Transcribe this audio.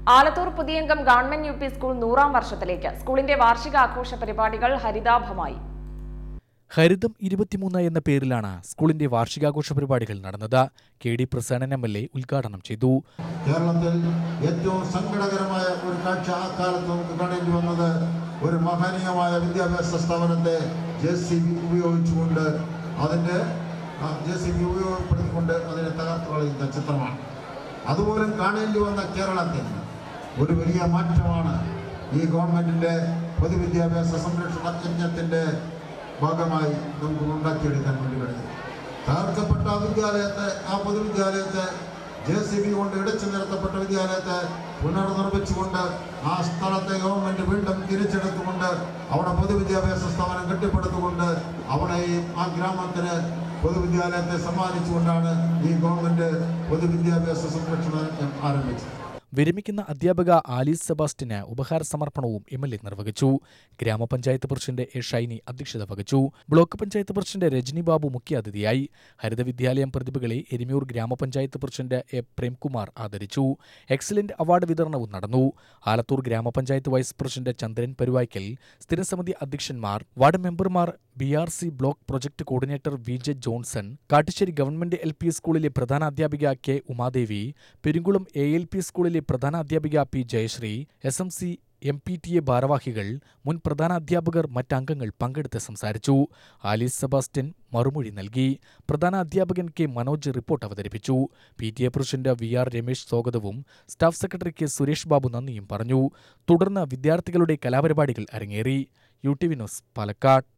Alathur Puthiyangam government U P school നൂറാം വർഷത്തിലേക്ക് സ്കൂളിന്റെ വാർഷികാഘോഷ പരിപാടികൾ ഹരിതാഭമായി ഹരിതം ഇരുപത്തിമൂന്ന് എന്ന പേരിലാണ് സ്കൂളിന്റെ വാർഷികാഘോഷ പരിപാടികൾ നടന്നത് K D Prasenan M L A ഉദ്ഘാടനം ചെയ്തു കേരളത്തിൽ ഏറ്റവും സങ്കടകരമായ ഒരു കാഴ്ച ആ കാലത്ത് നമുക്ക് കാണേണ്ടി വന്നത് ഒരു മഹനീയമായ വിദ്യാഭ്യാസ സ്ഥാപനത്തെ ജെ സി ബി ഉപയോഗിച്ചുകൊണ്ട് അതിൻ്റെ ജെ സി ബി ഉപയോഗപ്പെടുത്തിക്കൊണ്ട് അതിനെ തകർത്തു കളയുന്ന ചിത്രമാണ് അതുപോലും കാണേണ്ടി വന്ന കേരളത്തിൽ ഒരു വലിയ മാറ്റമാണ് ഈ ഗവൺമെൻറ്റിൻ്റെ പൊതുവിദ്യാഭ്യാസ സംരക്ഷണ യജ്ഞത്തിൻ്റെ ഭാഗമായി നമുക്ക് ഉണ്ടാക്കിയെടുക്കാൻ വേണ്ടി കഴിയും തകർക്കപ്പെട്ട ആ വിദ്യാലയത്തെ ആ പൊതുവിദ്യാലയത്തെ ജെ സി ബി കൊണ്ട് ഇടച്ചു നിരത്തപ്പെട്ട വിദ്യാലയത്തെ പുനർനിർമ്മിച്ചുകൊണ്ട് ആ സ്ഥലത്തെ ഗവൺമെന്റ് വീണ്ടും തിരിച്ചെടുത്തുകൊണ്ട് അവിടെ പൊതുവിദ്യാഭ്യാസ സ്ഥാപനം കെട്ടിപ്പടുത്തുകൊണ്ട് അവിടെ ഈ ആ ഗ്രാമത്തിന് പൊതുവിദ്യാലയത്തെ സമ്മാനിച്ചുകൊണ്ടാണ് ഈ ഗവൺമെന്റ് പൊതുവിദ്യാഭ്യാസ സംരക്ഷണം ആരംഭിച്ചത് വിരമിക്കുന്ന അധ്യാപക ആലീസ് സെബാസ്റ്റിന് ഉപഹാര സമർപ്പണവും എം എൽ എ നിർവഹിച്ചു ഗ്രാമപഞ്ചായത്ത് പ്രസിഡന്റ് എ ഷൈനി അധ്യക്ഷത വഹിച്ചു ബ്ലോക്ക് പഞ്ചായത്ത് പ്രസിഡന്റ് രജനി ബാബു മുഖ്യാതിഥിയായി ഹരിത വിദ്യാലയം പ്രതിഭകളെ എരുമിയൂർ ഗ്രാമപഞ്ചായത്ത് പ്രസിഡന്റ് എ പ്രേംകുമാർ ആദരിച്ചു എക്സലന്റ് അവാർഡ് വിതരണവും നടന്നു ആലത്തൂർ ഗ്രാമപഞ്ചായത്ത് വൈസ് പ്രസിഡന്റ് ചന്ദ്രൻ പരുവായ്ക്കൽ സ്ഥിരസമിതി അധ്യക്ഷന്മാർ വാർഡ് മെമ്പർമാർ B R C block project coordinator V J Johnson Kattusseri government L P സ്കൂളിലെ പ്രധാന അധ്യാപിക K Umadevi Perungulam A L P സ്കൂളിലെ പ്രധാന അധ്യാപിക P Jayasree S M C M P T A ഭാരവാഹികൾ മുൻ പ്രധാന അധ്യാപകർ മറ്റംഗങ്ങൾ പങ്കെടുത്ത് സംസാരിച്ചു ആലീസ് സെബാസ്റ്റ്യൻ മറുമൊഴി നൽകി പ്രധാന അധ്യാപകൻ കെ മനോജ് റിപ്പോർട്ട് അവതരിപ്പിച്ചു P T A president V R Ramesh സ്വാഗതവും staff secretary K Suresh Babu നന്ദിയും പറഞ്ഞു തുടർന്ന് വിദ്യാർത്ഥികളുടെ കലാപരിപാടികൾ അരങ്ങേറി U T V news Palakkad